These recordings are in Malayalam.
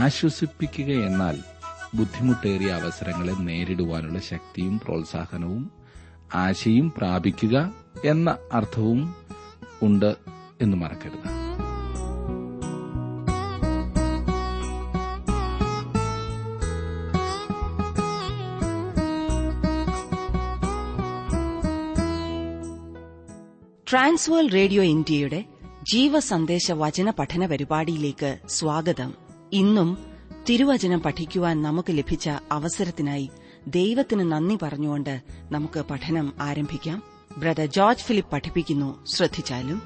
ആശ്വസിപ്പിക്കുക എന്നാൽ ബുദ്ധിമുട്ടേറിയ അവസരങ്ങളെ നേരിടുവാനുള്ള ശക്തിയും പ്രോത്സാഹനവും ആശയും പ്രാപിക്കുക എന്ന അർത്ഥവും ഉണ്ട് എന്ന് മറക്കരുത് ട്രാൻസ്വേൾ റേഡിയോ ഇന്ത്യയുടെ ജീവസന്ദേശ വചന പഠന പരിപാടിയിലേക്ക് സ്വാഗതം ഇന്നും തിരുവചനം പഠിക്കുവാൻ നമുക്ക് ലഭിച്ച അവസരത്തിനായി ദൈവത്തിന് നന്ദി പറഞ്ഞുകൊണ്ട് നമുക്ക് പഠനം ആരംഭിക്കാം ബ്രദർ ജോർജ് ഫിലിപ്പ് പഠിപ്പിക്കുന്നു ശ്രദ്ധിച്ചാലും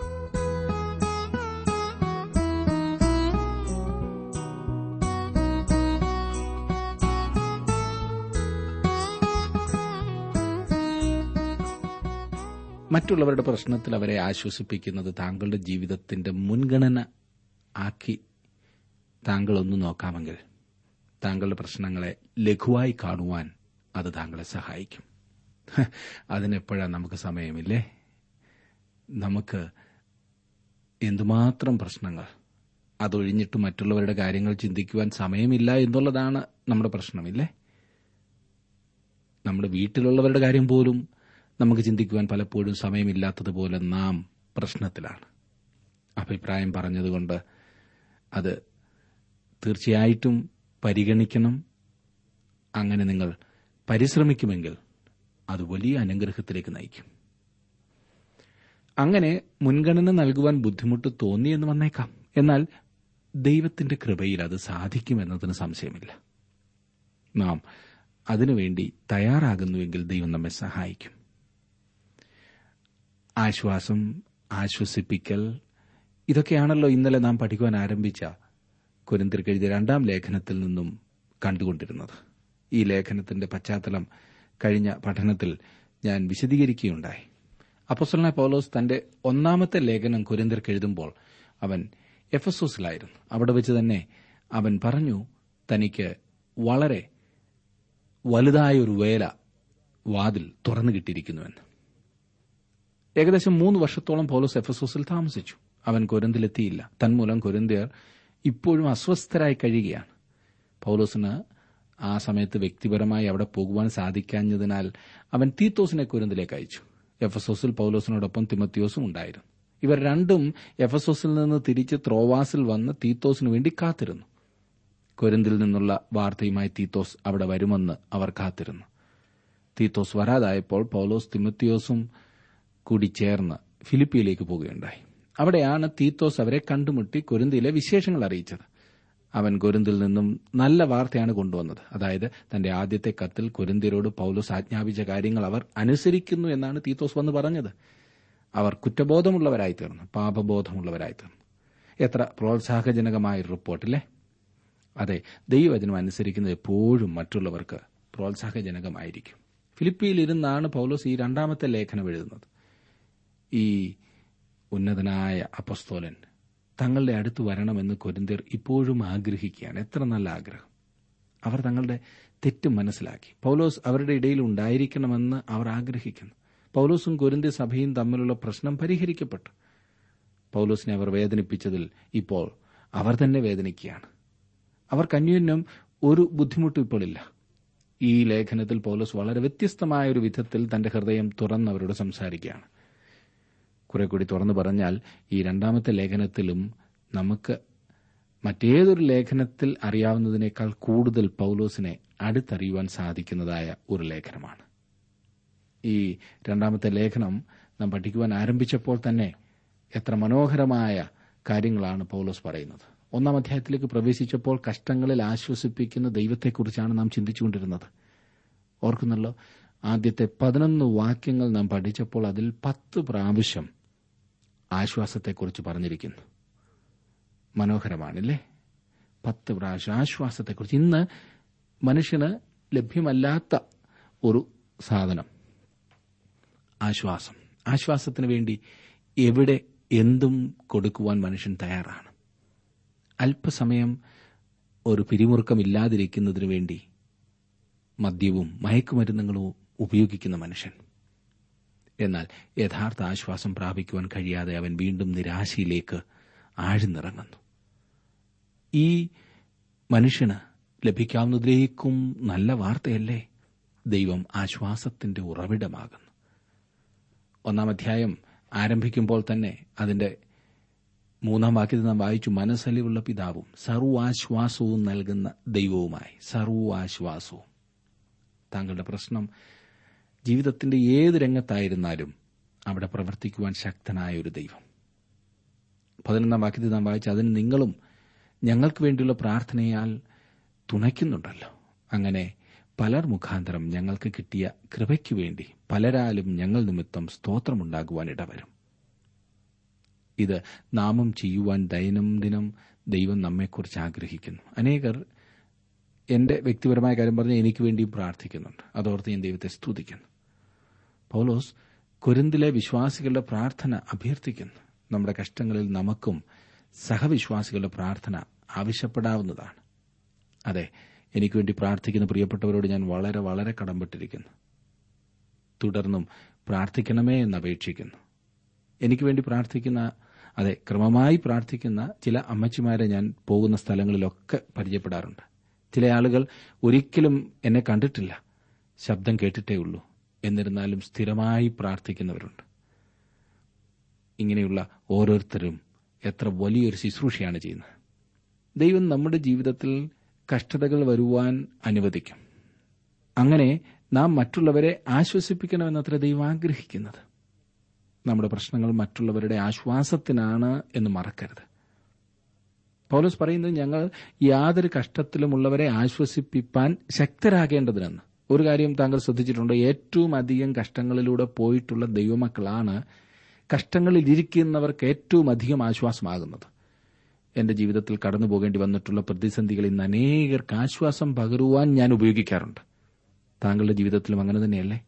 മറ്റുള്ളവരുടെ പ്രശ്നത്തിൽ അവരെ ആശ്വസിപ്പിക്കുന്നത് താങ്കളുടെ ജീവിതത്തിന്റെ മുൻഗണന ആക്കി താങ്കൾ ഒന്ന് നോക്കാമെങ്കിൽ താങ്കളുടെ പ്രശ്നങ്ങളെ ലഘുവായി കാണുവാൻ അത് താങ്കളെ സഹായിക്കും ഹ, അതിനെപ്പോഴാ നമുക്ക് സമയമില്ലേ നമുക്ക് എന്തുമാത്രം പ്രശ്നങ്ങൾ അതൊഴിഞ്ഞിട്ട് മറ്റുള്ളവരുടെ കാര്യങ്ങൾ ചിന്തിക്കുവാൻ സമയമില്ല എന്നുള്ളതാണ് നമ്മുടെ പ്രശ്നമില്ലേ നമ്മുടെ വീട്ടിലുള്ളവരുടെ കാര്യം പോലും നമുക്ക് ചിന്തിക്കുവാൻ പലപ്പോഴും സമയമില്ലാത്തതുപോലെ നാം പ്രശ്നത്തിലാണ് അഭിപ്രായം പറഞ്ഞതുകൊണ്ട് അത് തീർച്ചയായിട്ടും പരിഗണിക്കണം അങ്ങനെ നിങ്ങൾ പരിശ്രമിക്കുമെങ്കിൽ അത് വലിയ അനുഗ്രഹത്തിലേക്ക് നയിക്കും അങ്ങനെ മുൻഗണന നൽകുവാൻ ബുദ്ധിമുട്ട് തോന്നിയെന്ന് വന്നേക്കാം എന്നാൽ ദൈവത്തിന്റെ കൃപയിൽ അത് സാധിക്കുമെന്നതിന് സംശയമില്ല നാം അതിനുവേണ്ടി തയ്യാറാകുന്നുവെങ്കിൽ ദൈവം നമ്മെ സഹായിക്കും ആശ്വാസം ആശ്വസിപ്പിക്കൽ ഇതൊക്കെയാണല്ലോ ഇന്നലെ നാം പഠിക്കുവാൻ ആരംഭിച്ച കുരിന്തിർക്ക് എഴുതിയ രണ്ടാം ലേഖനത്തിൽ നിന്നും കണ്ടുകൊണ്ടിരുന്നത് ഈ ലേഖനത്തിന്റെ പശ്ചാത്തലം കഴിഞ്ഞ പഠനത്തിൽ ഞാൻ വിശദീകരിക്കുകയുണ്ടായി അപ്പസ്വലന പൗലോസ് തന്റെ ഒന്നാമത്തെ ലേഖനം കുരിന്തിർക്ക് എഴുതുമ്പോൾ അവൻ എഫസോസിലായിരുന്നു അവിടെ വെച്ച് തന്നെ അവൻ പറഞ്ഞു തനിക്ക് വളരെ വലുതായ ഒരു വേല വാതിൽ തുറന്നു കിട്ടിയിരിക്കുന്നുവെന്ന് ഏകദേശം മൂന്ന് വർഷത്തോളം പൗലോസ് എഫസോസിൽ താമസിച്ചു അവൻ കൊരിന്തിലെത്തിയില്ല തന്മൂലം കൊരിന്തിയർ ഇപ്പോഴും അസ്വസ്ഥരായി കഴിയുകയാണ് പൗലോസിന് ആ സമയത്ത് വ്യക്തിപരമായി അവിടെ പോകുവാൻ സാധിക്കാഞ്ഞതിനാൽ അവൻ തീത്തോസിനെ കൊരിന്തിലേക്ക് അയച്ചു എഫസോസിൽ പൗലോസിനോടൊപ്പം തിമത്തിയോസും ഉണ്ടായിരുന്നു ഇവർ രണ്ടും എഫസോസിൽ നിന്ന് തിരിച്ച് ത്രോവാസിൽ വന്ന് തീത്തോസിനു വേണ്ടി കാത്തിരുന്നു കൊരിന്തിൽ നിന്നുള്ള വാർത്തയുമായി തീത്തോസ് അവിടെ വരുമെന്ന് അവർ കാത്തിരുന്നു തീത്തോസ് വരാതായപ്പോൾ പൗലോസ് തിമത്തിയോസും കൂടി ചേർന്ന് ഫിലിപ്പിയിലേക്ക് പോവുകയുണ്ടായി അവിടെയാണ് തീത്തോസ് അവരെ കണ്ടുമുട്ടി കൊരിന്തിയിലെ വിശേഷങ്ങൾ അറിയിച്ചത് അവൻ കൊരിന്തിൽ നിന്നും നല്ല വാർത്തയാണ് കൊണ്ടുവന്നത് അതായത് തന്റെ ആദ്യത്തെ കത്തിൽ കൊരിന്തിയരോട് പൗലോസ് ആജ്ഞാപിച്ച കാര്യങ്ങൾ അവർ അനുസരിക്കുന്നു എന്നാണ് തീത്തോസ് വന്ന് പറഞ്ഞത് അവർ കുറ്റബോധമുള്ളവരായി തീർന്നു പാപബോധമുള്ളവരായി തീർന്നു എത്ര പ്രോത്സാഹജനകമായ ഒരു റിപ്പോർട്ടില്ലേ അതെ ദൈവവചനം അനുസരിക്കുന്നത് എപ്പോഴും മറ്റുള്ളവർക്ക് പ്രോത്സാഹജനകമായിരിക്കും ഫിലിപ്പിയിൽ ഇരുന്നാണ് പൗലോസ് ഈ രണ്ടാമത്തെ ലേഖനം എഴുതുന്നത് ഈ ഉന്നതനായ അപ്പസ്തോലൻ തങ്ങളുടെ അടുത്ത് വരണമെന്ന് കൊരിന്തിയർ ഇപ്പോഴും ആഗ്രഹിക്കുകയാണ് എത്ര നല്ല ആഗ്രഹം അവർ തങ്ങളുടെ തെറ്റ് മനസ്സിലാക്കി പൗലോസ് അവരുടെ ഇടയിൽ ഉണ്ടായിരിക്കണമെന്ന് അവർ ആഗ്രഹിക്കുന്നു പൗലോസും കൊരിന്ത്യ സഭയും തമ്മിലുള്ള പ്രശ്നം പരിഹരിക്കപ്പെട്ടു പൗലോസിനെ അവർ വേദനിപ്പിച്ചതിൽ ഇപ്പോൾ അവർ തന്നെ വേദനിക്കുകയാണ് അവർക്ക് അന്യോന്യം ഒരു ബുദ്ധിമുട്ടും ഇപ്പോൾ ഇല്ല ഈ ലേഖനത്തിൽ പൗലോസ് വളരെ വ്യത്യസ്തമായ ഒരു വിധത്തിൽ തന്റെ ഹൃദയം തുറന്നവരോട് സംസാരിക്കുകയാണ് കുറെ കൂടി തുറന്നു പറഞ്ഞാൽ ഈ രണ്ടാമത്തെ ലേഖനത്തിലും നമുക്ക് മറ്റേതൊരു ലേഖനത്തിൽ അറിയാവുന്നതിനേക്കാൾ കൂടുതൽ പൗലോസിനെ അടുത്തറിയുവാൻ സാധിക്കുന്നതായ ഒരു ലേഖനമാണ് ഈ രണ്ടാമത്തെ ലേഖനം നാം പഠിക്കുവാൻ ആരംഭിച്ചപ്പോൾ തന്നെ എത്ര മനോഹരമായ കാര്യങ്ങളാണ് പൗലോസ് പറയുന്നത് ഒന്നാം അധ്യായത്തിലേക്ക് പ്രവേശിച്ചപ്പോൾ കഷ്ടങ്ങളിൽ ആശ്വസിപ്പിക്കുന്ന ദൈവത്തെക്കുറിച്ചാണ് നാം ചിന്തിച്ചുകൊണ്ടിരുന്നത് ഓർക്കുന്നല്ലോ ആദ്യത്തെ പതിനൊന്ന് വാക്യങ്ങൾ നാം പഠിച്ചപ്പോൾ അതിൽ പത്ത് പ്രാവശ്യം ആശ്വാസത്തെക്കുറിച്ച് പറഞ്ഞിരിക്കുന്നു മനോഹരമാണല്ലേ പത്ത് പ്രാവശ്യം ആശ്വാസത്തെക്കുറിച്ച് ഇന്ന് മനുഷ്യന് ലഭ്യമല്ലാത്ത ഒരു സാധനം ആശ്വാസം ആശ്വാസത്തിന് വേണ്ടി എവിടെ എന്തും കൊടുക്കുവാൻ മനുഷ്യൻ തയ്യാറാണ് അല്പസമയം ഒരു പിരിമുറുക്കമില്ലാതിരിക്കുന്നതിനു വേണ്ടി മദ്യവും മയക്കുമരുന്നുകളും ഉപയോഗിക്കുന്ന മനുഷ്യൻ എന്നാൽ യഥാർത്ഥ ആശ്വാസം പ്രാപിക്കുവാൻ കഴിയാതെ അവൻ വീണ്ടും നിരാശയിലേക്ക് ആഴ്ന്നിറങ്ങുന്നു ഈ മനുഷ്യന് ലഭിക്കാവുന്നതിലേക്കും നല്ല വാർത്തയല്ലേ ദൈവം ആശ്വാസത്തിന്റെ ഉറവിടമാകുന്നു ഒന്നാം അധ്യായം ആരംഭിക്കുമ്പോൾ തന്നെ അതിന്റെ മൂന്നാം വാക്യത്തിൽ നാം വായിച്ചു മനസ്സലിവുള്ള പിതാവും സർവാശ്വാസവും നൽകുന്ന ദൈവവുമായി സർവാശ്വാസവും താങ്കളുടെ പ്രശ്നം ജീവിതത്തിന്റെ ഏത് രംഗത്തായിരുന്നാലും അവിടെ പ്രവർത്തിക്കുവാൻ ശക്തനായ ഒരു ദൈവം പതിനൊന്നാം വാക്യത്തിൽ നാം വായിച്ച അതിന് നിങ്ങളും ഞങ്ങൾക്ക് വേണ്ടിയുള്ള പ്രാർത്ഥനയാൽ തുണയ്ക്കുന്നുണ്ടല്ലോ അങ്ങനെ പലർ മുഖാന്തരം ഞങ്ങൾക്ക് കിട്ടിയ കൃപയ്ക്കു വേണ്ടി പലരാലും ഞങ്ങൾ നിമിത്തം സ്തോത്രമുണ്ടാകുവാൻ ഇടവരും ഇത് നാമം ചെയ്യുവാൻ ദൈനംദിനം ദൈവം നമ്മെക്കുറിച്ച് ആഗ്രഹിക്കുന്നു അനേകർ എന്റെ വ്യക്തിപരമായ കാര്യം പറഞ്ഞ് എനിക്ക് വേണ്ടിയും പ്രാർത്ഥിക്കുന്നുണ്ട് അതോർത്ത് ഞാൻ ദൈവത്തെ സ്തുതിക്കുന്നു പൗലോസ് കുരുന്തിലെ വിശ്വാസികളുടെ പ്രാർത്ഥന അഭ്യർത്ഥിക്കുന്നു നമ്മുടെ കഷ്ടങ്ങളിൽ നമുക്കും സഹവിശ്വാസികളുടെ പ്രാർത്ഥന ആവശ്യപ്പെടാവുന്നതാണ് അതെ എനിക്ക് വേണ്ടി പ്രാർത്ഥിക്കുന്ന പ്രിയപ്പെട്ടവരോട് ഞാൻ വളരെ വളരെ കടംപെട്ടിരിക്കുന്നു തുടർന്നും പ്രാർത്ഥിക്കണമേ എന്ന് അപേക്ഷിക്കുന്നു എനിക്ക് വേണ്ടി പ്രാർത്ഥിക്കുന്ന അതെ ക്രമമായി പ്രാർത്ഥിക്കുന്ന ചില അമ്മച്ചിമാരെ ഞാൻ പോകുന്ന സ്ഥലങ്ങളിലൊക്കെ പരിചയപ്പെടാറുണ്ട് ചില ആളുകൾ ഒരിക്കലും എന്നെ കണ്ടിട്ടില്ല ശബ്ദം കേട്ടിട്ടേ ഉള്ളൂ എന്നിരുന്നാലും സ്ഥിരമായി പ്രാർത്ഥിക്കുന്നവരുണ്ട് ഇങ്ങനെയുള്ള ഓരോരുത്തരും എത്ര വലിയൊരു ശുശ്രൂഷയാണ് ചെയ്യുന്നത് ദൈവം നമ്മുടെ ജീവിതത്തിൽ കഷ്ടതകൾ വരുവാൻ അനുവദിക്കും അങ്ങനെ നാം മറ്റുള്ളവരെ ആശ്വസിപ്പിക്കണമെന്നത്ര ദൈവം ആഗ്രഹിക്കുന്നത് നമ്മുടെ പ്രശ്നങ്ങൾ മറ്റുള്ളവരുടെ ആശ്വാസത്തിനാണ് എന്ന് മറക്കരുത് പൗലോസ് പറയുന്നത് ഞങ്ങൾ യാതൊരു കഷ്ടത്തിലുമുള്ളവരെ ആശ്വസിപ്പിപ്പാൻ ശക്തരാകേണ്ടതിനെന്ന് ഒരു കാര്യം താങ്കൾ ശ്രദ്ധിച്ചിട്ടുണ്ട് ഏറ്റവും അധികം കഷ്ടങ്ങളിലൂടെ പോയിട്ടുള്ള ദൈവമക്കളാണ് കഷ്ടങ്ങളിൽ ഇരിക്കുന്നവർക്ക് ഏറ്റവും അധികം ആശ്വാസമാകുന്നത് എന്റെ ജീവിതത്തിൽ കടന്നു പോകേണ്ടി വന്നിട്ടുള്ള പ്രതിസന്ധികളിൽ നിന്ന് അനേകർക്ക് ആശ്വാസം പകരുവാൻ ഞാൻ ഉപയോഗിക്കാറുണ്ട് താങ്കളുടെ ജീവിതത്തിലും അങ്ങനെ തന്നെയല്ലേ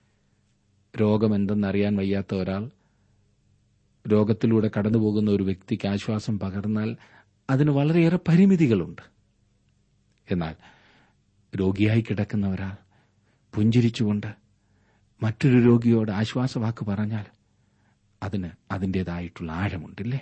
രോഗം എന്തെന്നറിയാൻ വയ്യാത്ത ഒരാൾ രോഗത്തിലൂടെ കടന്നുപോകുന്ന ഒരു വ്യക്തിക്ക് ആശ്വാസം പകർന്നാൽ അതിന് വളരെയേറെ പരിമിതികളുണ്ട് എന്നാൽ രോഗിയായി കിടക്കുന്ന ഒരാൾ പുഞ്ചിരിച്ചുകൊണ്ട് മറ്റൊരു രോഗിയോട് ആശ്വാസവാക്ക് പറഞ്ഞാൽ അതിന് അതിൻ്റെതായിട്ടുള്ള ആഴമുണ്ടില്ലേ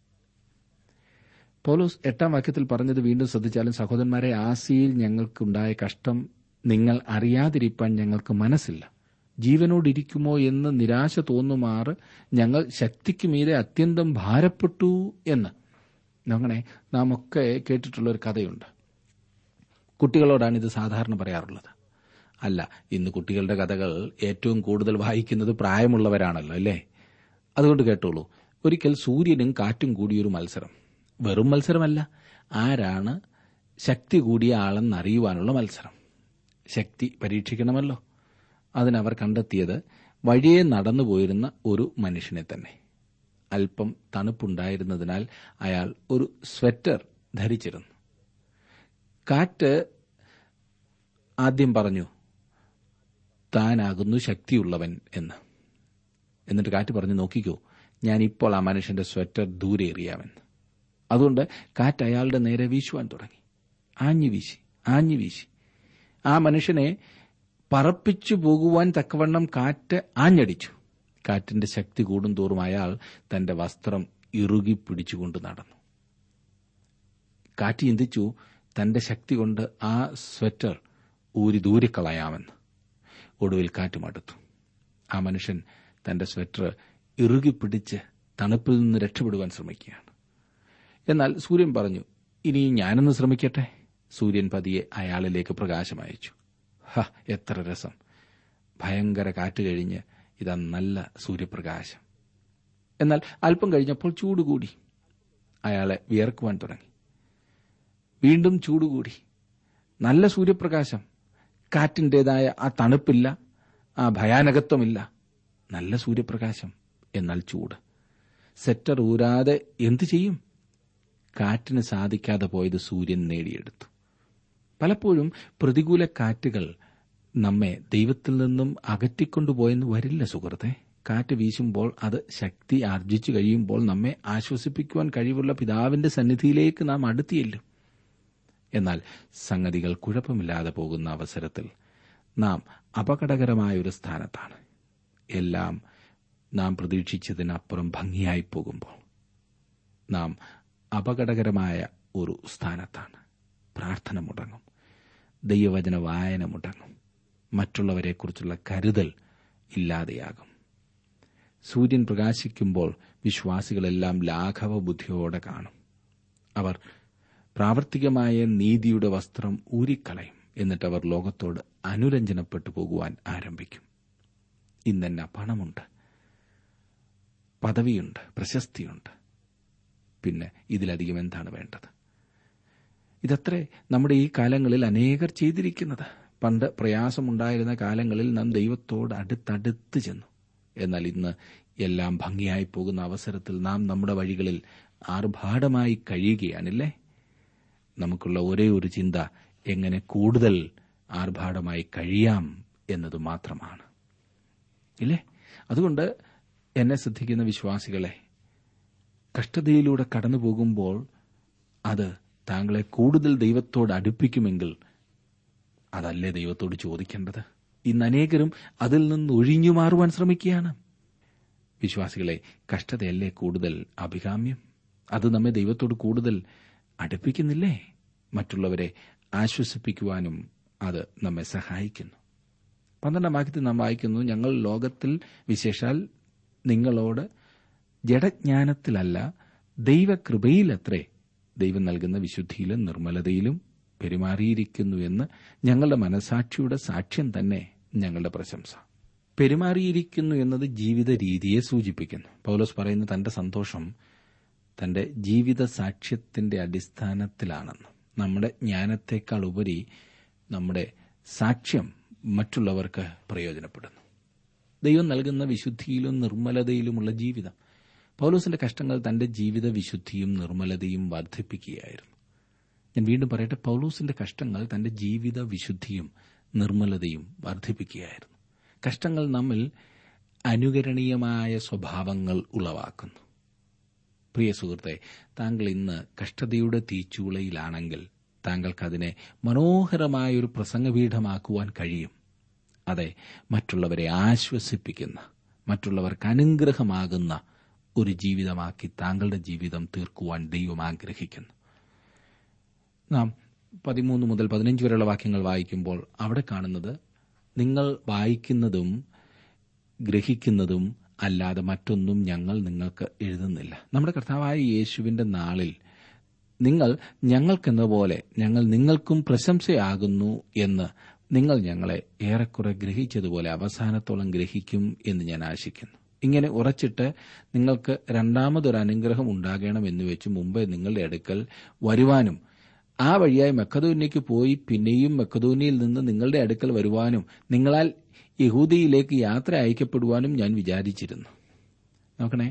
പൗലോസ് എട്ടാം വാക്യത്തിൽ പറഞ്ഞത് വീണ്ടും ശ്രദ്ധിച്ചാലും സഹോദരന്മാരെ ആസിയിൽ ഞങ്ങൾക്കുണ്ടായ കഷ്ടം നിങ്ങൾ അറിയാതിരിപ്പാൻ ഞങ്ങൾക്ക് മനസ്സില്ല ജീവനോടിരിക്കുമോ എന്ന് നിരാശ തോന്നുമാറ് ഞങ്ങൾ ശക്തിക്ക് മീതെ അത്യന്തം ഭാരപ്പെട്ടു എന്ന് അങ്ങനെ നാം ഒക്കെ കേട്ടിട്ടുള്ള ഒരു കഥയുണ്ട് കുട്ടികളോടാണ് ഇത് സാധാരണ പറയാറുള്ളത് അല്ല ഇന്ന് കുട്ടികളുടെ കഥകൾ ഏറ്റവും കൂടുതൽ വായിക്കുന്നത് പ്രായമുള്ളവരാണല്ലോ അല്ലേ അതുകൊണ്ട് കേട്ടോളൂ ഒരിക്കൽ സൂര്യനും കാറ്റും കൂടിയൊരു മത്സരം വെറും മത്സരമല്ല ആരാണ് ശക്തി കൂടിയ ആളെന്നറിയുവാനുള്ള മത്സരം ശക്തി പരീക്ഷിക്കണമല്ലോ അതിനവർ കണ്ടെത്തിയത് വഴിയെ നടന്നുപോയിരുന്ന ഒരു മനുഷ്യനെ തന്നെ അല്പം തണുപ്പുണ്ടായിരുന്നതിനാൽ അയാൾ ഒരു സ്വെറ്റർ ധരിച്ചിരുന്നു കാറ്റ് ആദ്യം പറഞ്ഞു താനാകുന്നു ശക്തിയുള്ളവൻ എന്ന് എന്നിട്ട് കാറ്റ് പറഞ്ഞു നോക്കിക്കോ ഞാൻ ഇപ്പോൾ ആ മനുഷ്യന്റെ സ്വെറ്റർ ദൂരെ എറിയാമെന്ന് അതുകൊണ്ട് കാറ്റ് അയാളുടെ നേരെ വീശുവാൻ തുടങ്ങി ആഞ്ഞു വീശി ആഞ്ഞു വീശി ആ മനുഷ്യനെ പറപ്പിച്ചു പോകുവാൻ തക്കവണ്ണം കാറ്റ് ആഞ്ഞടിച്ചു കാറ്റിന്റെ ശക്തി കൂടുന്തോറും അയാൾ തന്റെ വസ്ത്രം ഇറുകി പിടിച്ചുകൊണ്ട് നടന്നു കാറ്റ് ചിന്തിച്ചു തന്റെ ശക്തി കൊണ്ട് ആ സ്വെറ്റർ ഊരി ദൂരിക്കളയാമെന്ന് ഒടുവിൽ കാറ്റ് മടുത്തു ആ മനുഷ്യൻ തന്റെ സ്വെറ്റർ ഇറുകി പിടിച്ച് തണുപ്പിൽ നിന്ന് രക്ഷപ്പെടുവാൻ ശ്രമിക്കുകയാണ് എന്നാൽ സൂര്യൻ പറഞ്ഞു ഇനി ഞാനൊന്ന് ശ്രമിക്കട്ടെ സൂര്യൻ പതിയെ അയാളിലേക്ക് പ്രകാശം അയച്ചു ഹ എത്ര രസം ഭയങ്കര കാറ്റ് കഴിഞ്ഞ് ഇതാ നല്ല സൂര്യപ്രകാശം എന്നാൽ അല്പം കഴിഞ്ഞപ്പോൾ ചൂട് കൂടി അയാളെ വിയർക്കുവാൻ തുടങ്ങി വീണ്ടും ചൂടുകൂടി നല്ല സൂര്യപ്രകാശം കാറ്റിൻ്റെതായ ആ തണുപ്പില്ല ആ ഭയാനകത്വമില്ല നല്ല സൂര്യപ്രകാശം എന്നാൽ ചൂട് സെറ്റർ ഊരാതെ എന്തു ചെയ്യും കാറ്റിന് സാധിക്കാതെ പോയത് സൂര്യൻ നേടിയെടുത്തു പലപ്പോഴും പ്രതികൂല കാറ്റുകൾ നമ്മെ ദൈവത്തിൽ നിന്നും അകറ്റിക്കൊണ്ടുപോയെന്ന് വരില്ല സുഹൃത്തെ കാറ്റ് വീശുമ്പോൾ അത് ശക്തി ആർജിച്ചു കഴിയുമ്പോൾ നമ്മെ ആശ്വസിപ്പിക്കുവാൻ കഴിവുള്ള പിതാവിന്റെ സന്നിധിയിലേക്ക് നാം അടുത്തിയല്ലോ എന്നാൽ സംഗതികൾ കുഴപ്പമില്ലാതെ പോകുന്ന അവസരത്തിൽ നാം അപകടകരമായ ഒരു സ്ഥാനത്താണ് എല്ലാം നാം പ്രതീക്ഷിച്ചതിനപ്പുറം ഭംഗിയായി പോകുമ്പോൾ നാം അപകടകരമായ ഒരു സ്ഥാനത്താണ് പ്രാർത്ഥന മുടങ്ങും ദൈവവചന വായന മുടങ്ങും മറ്റുള്ളവരെക്കുറിച്ചുള്ള കരുതൽ ഇല്ലാതെയാകും സൂര്യൻ പ്രകാശിക്കുമ്പോൾ വിശ്വാസികളെല്ലാം ലാഘവ ബുദ്ധിയോടെ കാണും അവർ പ്രാവർത്തികമായ നീതിയുടെ വസ്ത്രം ഊരിക്കളയും എന്നിട്ട് അവർ ലോകത്തോട് അനുരഞ്ജനപ്പെട്ടു പോകുവാൻ ആരംഭിക്കും ഇന്നെന്ന പണമുണ്ട് പദവിയുണ്ട് പ്രശസ്തിയുണ്ട് പിന്നെ ഇതിലധികം എന്താണ് വേണ്ടത് ഇതത്രേ നമ്മുടെ ഈ കാലങ്ങളിൽ അനേകർ ചെയ്തിരിക്കുന്നത് പണ്ട് പ്രയാസമുണ്ടായിരുന്ന കാലങ്ങളിൽ നാം ദൈവത്തോട് അടുത്തടുത്ത് ചെന്നു എന്നാൽ ഇന്ന് എല്ലാം ഭംഗിയായി പോകുന്ന അവസരത്തിൽ നാം നമ്മുടെ വഴികളിൽ ആർഭാടമായി കഴിയുകയാണില്ലേ നമുക്കുള്ള ഒരേ ഒരു ചിന്ത എങ്ങനെ കൂടുതൽ ആർഭാടമായി കഴിയാം എന്നത് മാത്രമാണ് ഇല്ലേ അതുകൊണ്ട് എന്നെ ശ്രദ്ധിക്കുന്ന വിശ്വാസികളെ കഷ്ടതയിലൂടെ കടന്നു പോകുമ്പോൾ അത് താങ്കളെ കൂടുതൽ ദൈവത്തോട് അടുപ്പിക്കുമെങ്കിൽ അതല്ലേ ദൈവത്തോട് ചോദിക്കേണ്ടത് ഇന്ന് അനേകരും അതിൽ നിന്ന് ഒഴിഞ്ഞു മാറുവാൻ ശ്രമിക്കുകയാണ് വിശ്വാസികളെ കഷ്ടതയല്ലേ കൂടുതൽ അഭികാമ്യം അത് നമ്മെ ദൈവത്തോട് കൂടുതൽ അടുപ്പിക്കുന്നില്ലേ മറ്റുള്ളവരെ ആശ്വസിപ്പിക്കുവാനും അത് നമ്മെ സഹായിക്കുന്നു പന്ത്രണ്ടാം വാക്യത്തിൽ നാം വായിക്കുന്നു ഞങ്ങൾ ലോകത്തിൽ വിശേഷാൽ നിങ്ങളോട് ജഡജ്ഞാനത്തിലല്ല ദൈവകൃപയിലത്രേ ദൈവം നൽകുന്ന വിശുദ്ധിയിലും നിർമ്മലതയിലും പെരുമാറിയിരിക്കുന്നു എന്ന് ഞങ്ങളുടെ മനസാക്ഷിയുടെ സാക്ഷ്യം തന്നെ ഞങ്ങളുടെ പ്രശംസ പെരുമാറിയിരിക്കുന്നു എന്നത് ജീവിത രീതിയെ സൂചിപ്പിക്കുന്നു പൗലോസ് പറയുന്ന തന്റെ സന്തോഷം തന്റെ ജീവിത സാക്ഷ്യത്തിന്റെ അടിസ്ഥാനത്തിലാണെന്ന് നമ്മുടെ ജ്ഞാനത്തെക്കാൾ ഉപരി നമ്മുടെ സാക്ഷ്യം മറ്റുള്ളവർക്ക് പ്രയോജനപ്പെടുന്നു ദൈവം നൽകുന്ന വിശുദ്ധിയിലും നിർമ്മലതയിലുമുള്ള ജീവിതം പൗലോസിന്റെ കഷ്ടങ്ങൾ തന്റെ ജീവിത വിശുദ്ധിയും നിർമ്മലതയും വർദ്ധിപ്പിക്കുകയായിരുന്നു ഞാൻ വീണ്ടും പറയട്ടെ പൗലോസിന്റെ കഷ്ടങ്ങൾ തന്റെ ജീവിത വിശുദ്ധിയും നിർമ്മലതയും വർദ്ധിപ്പിക്കുകയായിരുന്നു കഷ്ടങ്ങൾ നമ്മിൽ അനുകരണീയമായ സ്വഭാവങ്ങൾ ഉളവാക്കുന്നു പ്രിയ സുഹൃത്തെ താങ്കൾ ഇന്ന് കഷ്ടതയുടെ തീച്ചൂളയിലാണെങ്കിൽ താങ്കൾക്കതിനെ മനോഹരമായൊരു പ്രസംഗപീഠമാക്കുവാൻ കഴിയും അതെ മറ്റുള്ളവരെ ആശ്വസിപ്പിക്കുന്ന മറ്റുള്ളവർക്ക് അനുഗ്രഹമാകുന്ന ഒരു ജീവിതമാക്കി താങ്കളുടെ ജീവിതം തീർക്കുവാൻ ദൈവം ആഗ്രഹിക്കുന്നു നാം പതിമൂന്ന് മുതൽ പതിനഞ്ച് വരെയുള്ള വാക്യങ്ങൾ വായിക്കുമ്പോൾ അവിടെ കാണുന്നത് നിങ്ങൾ വായിക്കുന്നതും ഗ്രഹിക്കുന്നതും അല്ലാതെ മറ്റൊന്നും ഞങ്ങൾ നിങ്ങൾക്ക് എഴുതുന്നില്ല നമ്മുടെ കർത്താവായ യേശുവിന്റെ നാളിൽ നിങ്ങൾ ഞങ്ങൾക്കെന്ന പോലെ ഞങ്ങൾ നിങ്ങൾക്കും പ്രശംസയാകുന്നു എന്ന് നിങ്ങൾ ഞങ്ങളെ ഏറെക്കുറെ ഗ്രഹിച്ചതുപോലെ അവസാനത്തോളം ഗ്രഹിക്കും എന്ന് ഞാൻ ആശിക്കുന്നു ഇങ്ങനെ ഉറച്ചിട്ട് നിങ്ങൾക്ക് രണ്ടാമതൊരു അനുഗ്രഹം ഉണ്ടാകണം എന്ന് വെച്ച് മുമ്പേ നിങ്ങളുടെ അടുക്കൽ വരുവാനും ആ വഴിയായി മെക്കതോന്യയ്ക്ക് പോയി പിന്നെയും മെക്കതോന്യയിൽ നിന്ന് നിങ്ങളുടെ അടുക്കൽ വരുവാനും നിങ്ങളാൽ യഹൂദിയിലേക്ക് യാത്ര അയക്കപ്പെടുവാനും ഞാൻ വിചാരിച്ചിരുന്നു നോക്കണേ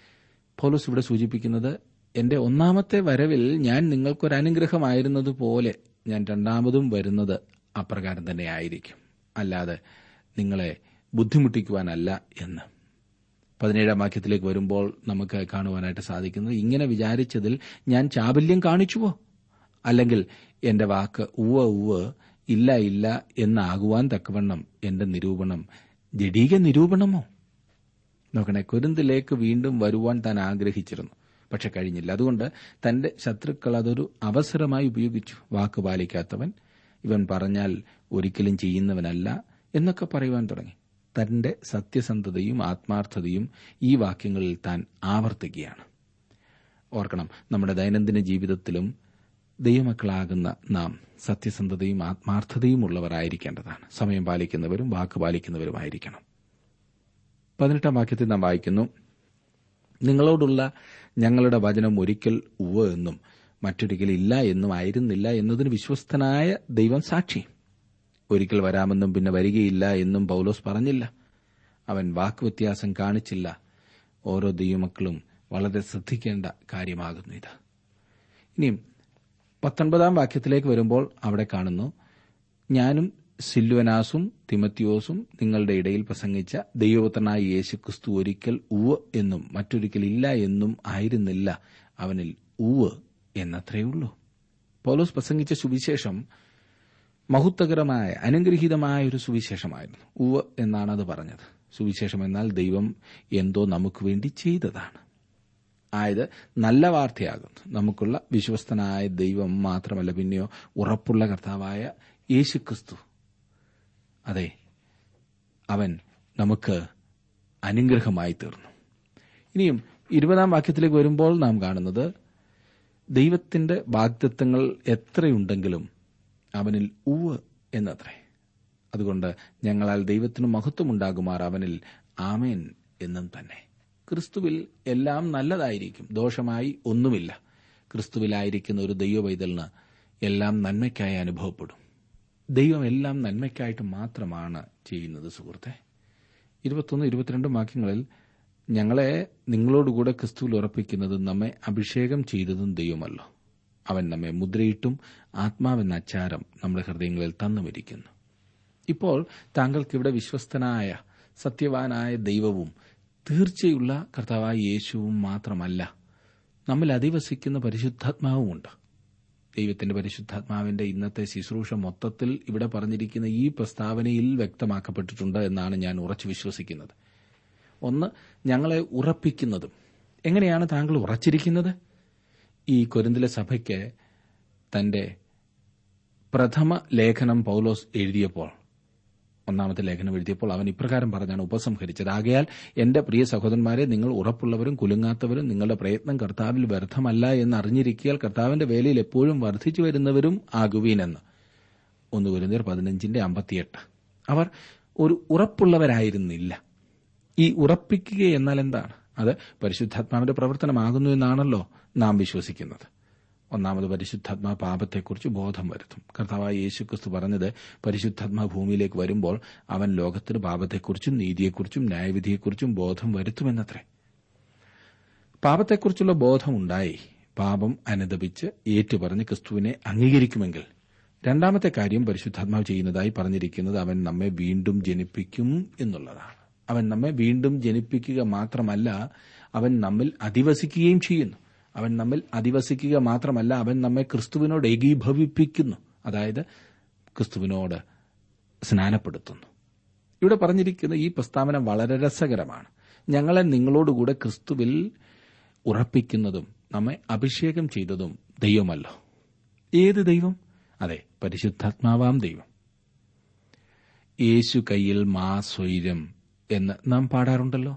പോലീസ് ഇവിടെ സൂചിപ്പിക്കുന്നത് എന്റെ ഒന്നാമത്തെ വരവിൽ ഞാൻ നിങ്ങൾക്കൊരു അനുഗ്രഹമായിരുന്നതുപോലെ ഞാൻ രണ്ടാമതും വരുന്നത് അപ്രകാരം തന്നെ ആയിരിക്കും അല്ലാതെ നിങ്ങളെ ബുദ്ധിമുട്ടിക്കുവാനല്ല എന്ന് പതിനേഴാം വാക്യത്തിലേക്ക് വരുമ്പോൾ നമുക്ക് കാണുവാനായിട്ട് സാധിക്കുന്നത് ഇങ്ങനെ വിചാരിച്ചതിൽ ഞാൻ ചാബല്യം കാണിച്ചുവോ അല്ലെങ്കിൽ എന്റെ വാക്ക് ഉവ്വ ഉവ്വ് ഇല്ല ഇല്ല എന്നാകുവാൻ തക്കവണ്ണം എന്റെ നിരൂപണം ജഡീക നിരൂപണമോ നോക്കണേ കുരുന്തിലേക്ക് വീണ്ടും വരുവാൻ താൻ ആഗ്രഹിച്ചിരുന്നു പക്ഷെ കഴിഞ്ഞില്ല അതുകൊണ്ട് തന്റെ ശത്രുക്കൾ അതൊരു അവസരമായി ഉപയോഗിച്ചു വാക്ക് പാലിക്കാത്തവൻ ഇവൻ പറഞ്ഞാൽ ഒരിക്കലും ചെയ്യുന്നവനല്ല എന്നൊക്കെ പറയുവാൻ തുടങ്ങി തന്റെ സത്യസന്ധതയും ആത്മാർത്ഥതയും ഈ വാക്യങ്ങളിൽ താൻ ആവർത്തിക്കുകയാണ് ഓർക്കണം നമ്മുടെ ദൈനംദിന ജീവിതത്തിലും ദൈവമക്കളാകുന്ന നാം സത്യസന്ധതയും ആത്മാർത്ഥതയും ഉള്ളവരായിരിക്കേണ്ടതാണ് സമയം പാലിക്കുന്നവരും വാക്ക് പാലിക്കുന്നവരുമായിരിക്കണം പതിനെട്ടാം വാക്യത്തിൽ നാം വായിക്കുന്നു നിങ്ങളോടുള്ള ഞങ്ങളുടെ വചനം ഒരിക്കൽ ഉവ എന്നും മറ്റൊരിക്കൽ ഇല്ല എന്നും ആയിരുന്നില്ല എന്നതിന് വിശ്വസ്തനായ ദൈവം സാക്ഷി ഒരിക്കൽ വരാമെന്നും പിന്നെ വരികയില്ല എന്നും പൗലോസ് പറഞ്ഞില്ല അവൻ വാക്കുവ്യത്യാസം കാണിച്ചില്ല ഓരോ ദൈവമക്കളും വളരെ ശ്രദ്ധിക്കേണ്ട കാര്യമാകുന്നു ഇത് ഇനിയും പത്തൊൻപതാം വാക്യത്തിലേക്ക് വരുമ്പോൾ അവിടെ കാണുന്നു ഞാനും സില്വനാസും തിമത്യോസും നിങ്ങളുടെ ഇടയിൽ പ്രസംഗിച്ച ദൈവപുത്രനായ യേശുക്രിസ്തു ഒരിക്കൽ ഉവ് എന്നും മറ്റൊരിക്കൽ ഇല്ല എന്നും ആയിരുന്നില്ല അവനിൽ ഉവ് എന്നത്രയുള്ളൂ പൗലോസ് പ്രസംഗിച്ച സുവിശേഷം മഹത്വകരമായ അനുഗ്രഹീതമായ ഒരു സുവിശേഷമായിരുന്നു ഉവ് എന്നാണ് അത് പറഞ്ഞത് സുവിശേഷം എന്നാൽ ദൈവം എന്തോ നമുക്ക് വേണ്ടി ചെയ്തതാണ് ആയത് നല്ല വാർത്തയാകുന്നു നമുക്കുള്ള വിശ്വസ്തനായ ദൈവം മാത്രമല്ല പിന്നെയോ ഉറപ്പുള്ള കർത്താവായ യേശുക്രിസ്തു അതെ അവൻ നമുക്ക് അനുഗ്രഹമായി തീർന്നു ഇനിയും ഇരുപതാം വാക്യത്തിലേക്ക് വരുമ്പോൾ നാം കാണുന്നത് ദൈവത്തിന്റെ വാഗ്ദത്വങ്ങൾ എത്രയുണ്ടെങ്കിലും അവനിൽ ഉവ് എന്നത്രേ അതുകൊണ്ട് ഞങ്ങളാൽ ദൈവത്തിന് മഹത്വമുണ്ടാകുമാർ അവനിൽ ആമേൻ എന്നും തന്നെ ക്രിസ്തുവിൽ എല്ലാം നല്ലതായിരിക്കും ദോഷമായി ഒന്നുമില്ല ക്രിസ്തുവിലായിരിക്കുന്ന ഒരു ദൈവവൈതലിന് എല്ലാം നന്മയ്ക്കായി അനുഭവപ്പെടും ദൈവം എല്ലാം നന്മയ്ക്കായിട്ട് മാത്രമാണ് ചെയ്യുന്നത് സുഹൃത്തെ ഇരുപത്തൊന്ന് ഇരുപത്തിരണ്ടും വാക്യങ്ങളിൽ ഞങ്ങളെ നിങ്ങളോടുകൂടെ ക്രിസ്തുവിൽ ഉറപ്പിക്കുന്നതും നമ്മെ അഭിഷേകം ചെയ്തതും ദൈവമല്ലോ അവൻ നമ്മെ മുദ്രയിട്ടും ആത്മാവെന്ന അച്ചാരം നമ്മുടെ ഹൃദയങ്ങളിൽ തന്നുമിരിക്കുന്നു ഇപ്പോൾ താങ്കൾക്കിവിടെ വിശ്വസ്തനായ സത്യവാനായ ദൈവവും തീർച്ചയുള്ള കർത്താവായ യേശുവും മാത്രമല്ല നമ്മിൽ അധിവസിക്കുന്ന പരിശുദ്ധാത്മാവുമുണ്ട് ദൈവത്തിന്റെ പരിശുദ്ധാത്മാവിന്റെ ഇന്നത്തെ ശുശ്രൂഷ മൊത്തത്തിൽ ഇവിടെ പറഞ്ഞിരിക്കുന്ന ഈ പ്രസ്താവനയിൽ വ്യക്തമാക്കപ്പെട്ടിട്ടുണ്ട് എന്നാണ് ഞാൻ ഉറച്ചു വിശ്വസിക്കുന്നത് ഒന്ന് ഞങ്ങളെ ഉറപ്പിക്കുന്നതും എങ്ങനെയാണ് താങ്കൾ ഉറച്ചിരിക്കുന്നത് ഈ കൊരിന്തിലെ സഭയ്ക്ക് തന്റെ പ്രഥമ ലേഖനം പൌലോസ് എഴുതിയപ്പോൾ ഒന്നാമത്തെ ലേഖനം എഴുതിയപ്പോൾ അവൻ ഇപ്രകാരം പറഞ്ഞാണ് ഉപസംഹരിച്ചത് ആകയാൽ എന്റെ പ്രിയ സഹോദരന്മാരെ നിങ്ങൾ ഉറപ്പുള്ളവരും കുലുങ്ങാത്തവരും നിങ്ങളുടെ പ്രയത്നം കർത്താവിൽ വ്യർത്ഥമല്ല എന്ന് അറിഞ്ഞിരിക്കിയാൽ കർത്താവിന്റെ വേലയിൽ എപ്പോഴും വർദ്ധിച്ചു വരുന്നവരും ആകുവീനെന്ന് ഒന്ന് വരുന്നവർ പതിനഞ്ചിന്റെ അമ്പത്തിയെട്ട് അവർ ഒരു ഉറപ്പുള്ളവരായിരുന്നില്ല ഈ ഉറപ്പിക്കുക എന്നാൽ എന്താണ് അത് പരിശുദ്ധാത്മാവിന്റെ പ്രവർത്തനമാകുന്നു എന്നാണല്ലോ നാം വിശ്വസിക്കുന്നത് ഒന്നാമത് പരിശുദ്ധാത്മാ പാപത്തെക്കുറിച്ച് ബോധം വരുത്തും കർത്താവായ യേശുക്രിസ്തു പറഞ്ഞത് പരിശുദ്ധാത്മാ ഭൂമിയിലേക്ക് വരുമ്പോൾ അവൻ ലോകത്തിന് പാപത്തെക്കുറിച്ചും നീതിയെക്കുറിച്ചും ന്യായവിധിയെക്കുറിച്ചും ബോധം വരുത്തുമെന്നത്രേ പാപത്തെക്കുറിച്ചുള്ള ബോധമുണ്ടായി പാപം അനുദപിച്ച് ഏറ്റുപറഞ്ഞ് ക്രിസ്തുവിനെ അംഗീകരിക്കുമെങ്കിൽ രണ്ടാമത്തെ കാര്യം പരിശുദ്ധാത്മാവ് ചെയ്യുന്നതായി പറഞ്ഞിരിക്കുന്നത് അവൻ നമ്മെ വീണ്ടും ജനിപ്പിക്കും എന്നുള്ളതാണ് അവൻ നമ്മെ വീണ്ടും ജനിപ്പിക്കുക മാത്രമല്ല അവൻ നമ്മിൽ അധിവസിക്കുകയും ചെയ്യുന്നു അവൻ നമ്മിൽ അധിവസിക്കുക മാത്രമല്ല അവൻ നമ്മെ ക്രിസ്തുവിനോട് ഏകീഭവിപ്പിക്കുന്നു അതായത് ക്രിസ്തുവിനോട് സ്നാനപ്പെടുത്തുന്നു ഇവിടെ പറഞ്ഞിരിക്കുന്ന ഈ പ്രസ്താവന വളരെ രസകരമാണ് ഞങ്ങളെ നിങ്ങളോടുകൂടെ ക്രിസ്തുവിൽ ഉറപ്പിക്കുന്നതും നമ്മെ അഭിഷേകം ചെയ്തതും ദൈവമല്ലോ ഏത് ദൈവം അതെ പരിശുദ്ധാത്മാവാം ദൈവം യേശു കയ്യിൽ മാ സ്വൈരം എന്ന് നാം പാടാറുണ്ടല്ലോ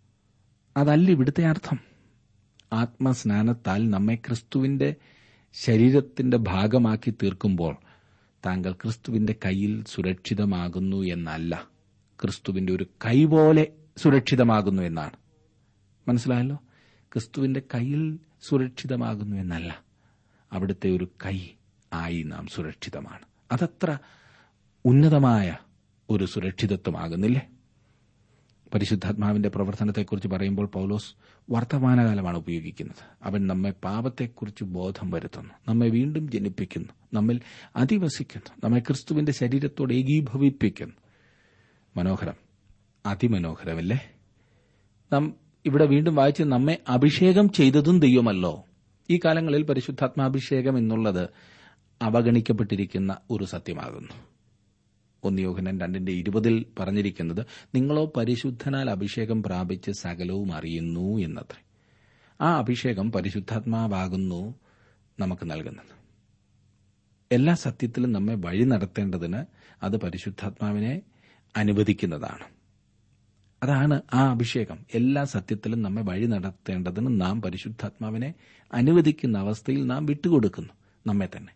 അതല്ല ഇവിടുത്തെ അർത്ഥം ആത്മസ്നാനത്താൽ നമ്മെ ക്രിസ്തുവിന്റെ ശരീരത്തിന്റെ ഭാഗമാക്കി തീർക്കുമ്പോൾ താങ്കൾ ക്രിസ്തുവിന്റെ കയ്യിൽ സുരക്ഷിതമാകുന്നു എന്നല്ല ക്രിസ്തുവിന്റെ ഒരു കൈ പോലെ സുരക്ഷിതമാകുന്നു എന്നാണ് മനസ്സിലായല്ലോ ക്രിസ്തുവിന്റെ കയ്യിൽ സുരക്ഷിതമാകുന്നു എന്നല്ല അവിടുത്തെ ഒരു കൈ ആയി നാം സുരക്ഷിതമാണ് അതത്ര ഉന്നതമായ ഒരു സുരക്ഷിതത്വമാകുന്നില്ലേ പരിശുദ്ധാത്മാവിന്റെ പ്രവർത്തനത്തെക്കുറിച്ച് പറയുമ്പോൾ പൌലോസ് വർത്തമാനകാലമാണ് ഉപയോഗിക്കുന്നത് അവൻ നമ്മെ പാപത്തെക്കുറിച്ച് ബോധം വരുത്തുന്നു നമ്മെ വീണ്ടും ജനിപ്പിക്കുന്നു നമ്മിൽ അധിവസിക്കുന്നു നമ്മെ ക്രിസ്തുവിന്റെ ശരീരത്തോട് ഏകീഭവിപ്പിക്കുന്നു മനോഹരം അതിമനോഹരമല്ലേ നാം ഇവിടെ വീണ്ടും വായിച്ച് നമ്മെ അഭിഷേകം ചെയ്തതും ദൈവമല്ലോ ഈ കാലങ്ങളിൽ പരിശുദ്ധാത്മാഭിഷേകം എന്നുള്ളത് അവഗണിക്കപ്പെട്ടിരിക്കുന്ന ഒരു സത്യമാകുന്നു ഒന്നിയോഹനൻ രണ്ടിന്റെ ഇരുപതിൽ പറഞ്ഞിരിക്കുന്നത് നിങ്ങളോ പരിശുദ്ധനാൽ അഭിഷേകം പ്രാപിച്ച് സകലവും അറിയുന്നു എന്നത്രേ ആ അഭിഷേകം പരിശുദ്ധാത്മാവാകുന്നു നമുക്ക് നൽകുന്നത് എല്ലാ സത്യത്തിലും നമ്മെ വഴി നടത്തേണ്ടതിന് അത് പരിശുദ്ധാത്മാവിനെ അനുവദിക്കുന്നതാണ് അതാണ് ആ അഭിഷേകം എല്ലാ സത്യത്തിലും നമ്മെ വഴി നടത്തേണ്ടതിന് നാം പരിശുദ്ധാത്മാവിനെ അനുവദിക്കുന്ന അവസ്ഥയിൽ നാം വിട്ടുകൊടുക്കുന്നു നമ്മെ തന്നെ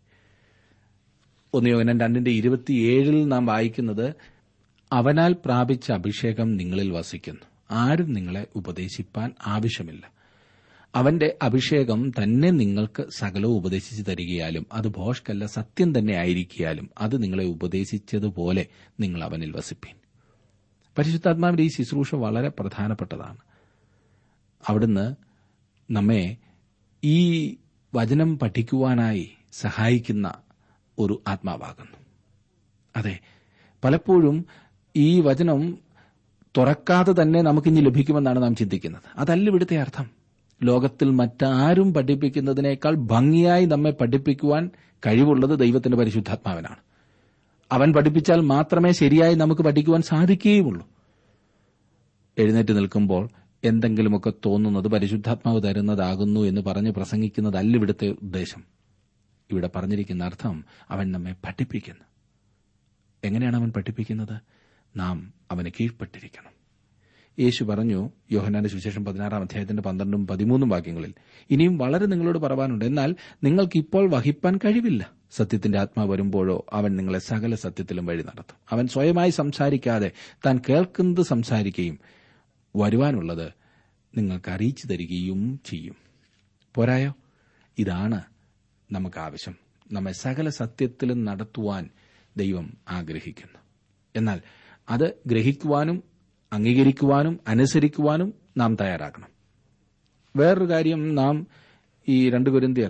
ഒന്നിയോനം രണ്ടിന്റെ ഇരുപത്തിയേഴിൽ നാം വായിക്കുന്നത് അവനാൽ പ്രാപിച്ച അഭിഷേകം നിങ്ങളിൽ വസിക്കുന്നു ആരും നിങ്ങളെ ഉപദേശിപ്പാൻ ആവശ്യമില്ല അവന്റെ അഭിഷേകം തന്നെ നിങ്ങൾക്ക് സകലവും ഉപദേശിച്ചു തരികയാലും അത് ഭോഷ്കല്ല സത്യം തന്നെ ആയിരിക്കാലും അത് നിങ്ങളെ ഉപദേശിച്ചതുപോലെ നിങ്ങൾ അവനിൽ വസിപ്പീൻ പരിശുദ്ധാത്മാവിന്റെ ഈ ശുശ്രൂഷ വളരെ പ്രധാനപ്പെട്ടതാണ് അവിടുന്ന് നമ്മെ ഈ വചനം പഠിക്കുവാനായി സഹായിക്കുന്ന ഒരു ആത്മാവാകുന്നു അതെ പലപ്പോഴും ഈ വചനം തുറക്കാതെ തന്നെ നമുക്കിനി ലഭിക്കുമെന്നാണ് നാം ചിന്തിക്കുന്നത് അതല്ല ഇവിടുത്തെ അർത്ഥം ലോകത്തിൽ മറ്റാരും പഠിപ്പിക്കുന്നതിനേക്കാൾ ഭംഗിയായി നമ്മെ പഠിപ്പിക്കുവാൻ കഴിവുള്ളത് ദൈവത്തിന്റെ പരിശുദ്ധാത്മാവിനാണ് അവൻ പഠിപ്പിച്ചാൽ മാത്രമേ ശരിയായി നമുക്ക് പഠിക്കുവാൻ സാധിക്കുകയുമുള്ളൂ എഴുന്നേറ്റ് നിൽക്കുമ്പോൾ എന്തെങ്കിലുമൊക്കെ തോന്നുന്നത് പരിശുദ്ധാത്മാവ് തരുന്നതാകുന്നു എന്ന് പറഞ്ഞ് പ്രസംഗിക്കുന്നതല്ല ഇവിടുത്തെ ഉദ്ദേശം ഇവിടെ പറഞ്ഞിരിക്കുന്ന അർത്ഥം അവൻ നമ്മെ പഠിപ്പിക്കുന്നു എങ്ങനെയാണ് അവൻ പഠിപ്പിക്കുന്നത് നാം അവന് കീഴ്പ്പെട്ടിരിക്കണം യേശു പറഞ്ഞു യോഹനാന്റെ സുവിശേഷം പതിനാറാം അധ്യായത്തിന്റെ പന്ത്രണ്ടും പതിമൂന്നും വാക്യങ്ങളിൽ ഇനിയും വളരെ നിങ്ങളോട് പറവാനുണ്ട് എന്നാൽ നിങ്ങൾക്ക് ഇപ്പോൾ വഹിപ്പാൻ കഴിവില്ല സത്യത്തിന്റെ ആത്മാവ് വരുമ്പോഴോ അവൻ നിങ്ങളെ സകല സത്യത്തിലും വഴി നടത്തും അവൻ സ്വയമായി സംസാരിക്കാതെ താൻ കേൾക്കുന്നത് സംസാരിക്കുകയും വരുവാനുള്ളത് നിങ്ങൾക്ക് അറിയിച്ചു തരികയും ചെയ്യും പോരായോ ഇതാണ് നമുക്ക് ആവശ്യം നമ്മെ സകല സത്യത്തിലും നടത്തുവാൻ ദൈവം ആഗ്രഹിക്കുന്നു എന്നാൽ അത് ഗ്രഹിക്കുവാനും അംഗീകരിക്കുവാനും അനുസരിക്കുവാനും നാം തയ്യാറാക്കണം വേറൊരു കാര്യം നാം ഈ രണ്ട് കുരിന്തിയർ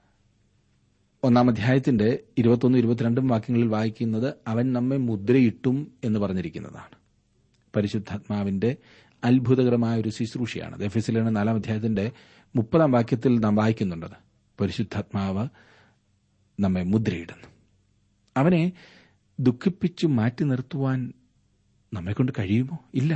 ഒന്നാം അധ്യായത്തിന്റെ ഇരുപത്തൊന്നും ഇരുപത്തിരണ്ടും വാക്യങ്ങളിൽ വായിക്കുന്നത് അവൻ നമ്മെ മുദ്രയിട്ടും എന്ന് പറഞ്ഞിരിക്കുന്നതാണ് പരിശുദ്ധാത്മാവിന്റെ അത്ഭുതകരമായ ഒരു ശുശ്രൂഷയാണ് എഫെസിലാണ് നാലാം അധ്യായത്തിന്റെ മുപ്പതാം വാക്യത്തിൽ നാം വായിക്കുന്നുണ്ടത് പരിശുദ്ധാത്മാവ് നമ്മെ മുദ്രയിടുന്നു അവനെ ദുഃഖിപ്പിച്ചു മാറ്റി നിർത്തുവാൻ നമ്മെക്കൊണ്ട് കഴിയുമോ ഇല്ല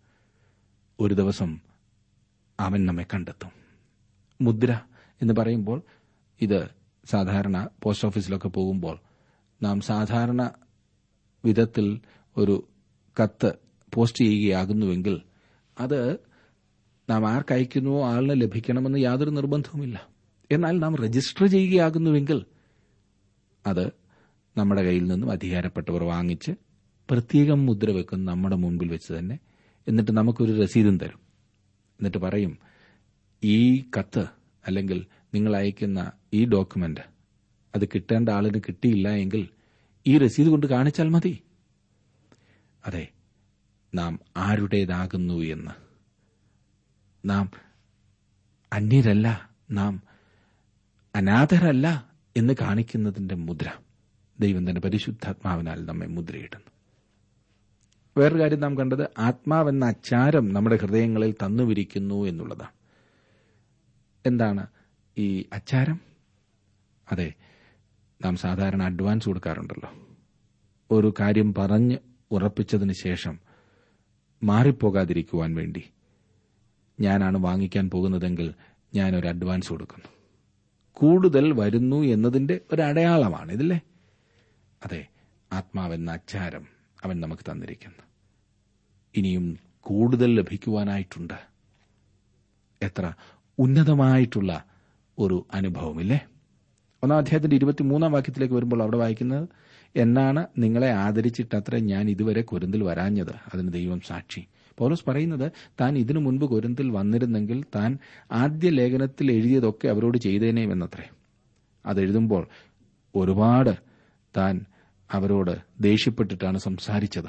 ഒരു ദിവസം അവൻ നമ്മെ കണ്ടെത്തും മുദ്ര എന്ന് പറയുമ്പോൾ ഇത് സാധാരണ പോസ്റ്റ് ഓഫീസിലൊക്കെ പോകുമ്പോൾ നാം സാധാരണ വിധത്തിൽ ഒരു കത്ത് പോസ്റ്റ് ചെയ്യുകയാകുന്നുവെങ്കിൽ അത് നാം ആർക്കയക്കുന്നുവോ ആളിന് ലഭിക്കണമെന്ന് യാതൊരു നിർബന്ധവുമില്ല എന്നാൽ നാം രജിസ്റ്റർ ചെയ്യുകയാകുന്നുവെങ്കിൽ അത് നമ്മുടെ കയ്യിൽ നിന്നും അധികാരപ്പെട്ടവർ വാങ്ങിച്ച് പ്രത്യേകം മുദ്ര വെക്കുന്ന നമ്മുടെ മുൻപിൽ വെച്ച് തന്നെ എന്നിട്ട് നമുക്കൊരു രസീതും തരും എന്നിട്ട് പറയും ഈ കത്ത് അല്ലെങ്കിൽ നിങ്ങൾ അയക്കുന്ന ഈ ഡോക്യുമെന്റ് അത് കിട്ടേണ്ട ആളിന് കിട്ടിയില്ല എങ്കിൽ ഈ രസീത് കൊണ്ട് കാണിച്ചാൽ മതി അതെ നാം ആരുടേതാകുന്നു എന്ന് നാം അന്യരല്ല നാം അനാഥരല്ല എന്ന് കാണിക്കുന്നതിന്റെ മുദ്ര ദൈവം തന്നെ പരിശുദ്ധാത്മാവിനാൽ നമ്മെ മുദ്രയിടുന്നു വേറൊരു കാര്യം നാം കണ്ടത് ആത്മാവെന്ന അച്ചാരം നമ്മുടെ ഹൃദയങ്ങളിൽ തന്നുവിരിക്കുന്നു എന്നുള്ളതാണ് എന്താണ് ഈ അച്ചാരം അതെ നാം സാധാരണ അഡ്വാൻസ് കൊടുക്കാറുണ്ടല്ലോ ഒരു കാര്യം പറഞ്ഞ് ഉറപ്പിച്ചതിന് ശേഷം മാറിപ്പോകാതിരിക്കുവാൻ വേണ്ടി ഞാനാണ് വാങ്ങിക്കാൻ പോകുന്നതെങ്കിൽ ഞാനൊരു അഡ്വാൻസ് കൊടുക്കുന്നു കൂടുതൽ വരുന്നു എന്നതിന്റെ ഒരു അടയാളമാണ് ഇതില്ലേ അതെ ആത്മാവെന്ന അച്ചാരം അവൻ നമുക്ക് തന്നിരിക്കുന്നു ഇനിയും കൂടുതൽ ലഭിക്കുവാനായിട്ടുണ്ട് എത്ര ഉന്നതമായിട്ടുള്ള ഒരു അനുഭവമില്ലേ ഒന്നാം അധ്യായത്തിന്റെ ഇരുപത്തിമൂന്നാം വാക്യത്തിലേക്ക് വരുമ്പോൾ അവിടെ വായിക്കുന്നത് എന്നാണ് നിങ്ങളെ ആദരിച്ചിട്ടത്ര ഞാൻ ഇതുവരെ കൊരിന്തിൽ വരാഞ്ഞത് അതിന് ദൈവം സാക്ഷി പൗലോസ് പറയുന്നത് താൻ ഇതിനു മുൻപ് കൊരിന്തിൽ വന്നിരുന്നെങ്കിൽ താൻ ആദ്യ ലേഖനത്തിൽ എഴുതിയതൊക്കെ അവരോട് ചെയ്തേനേമെന്നത്രേ അതെഴുതുമ്പോൾ ഒരുപാട് താൻ അവരോട് ദേഷ്യപ്പെട്ടിട്ടാണ് സംസാരിച്ചത്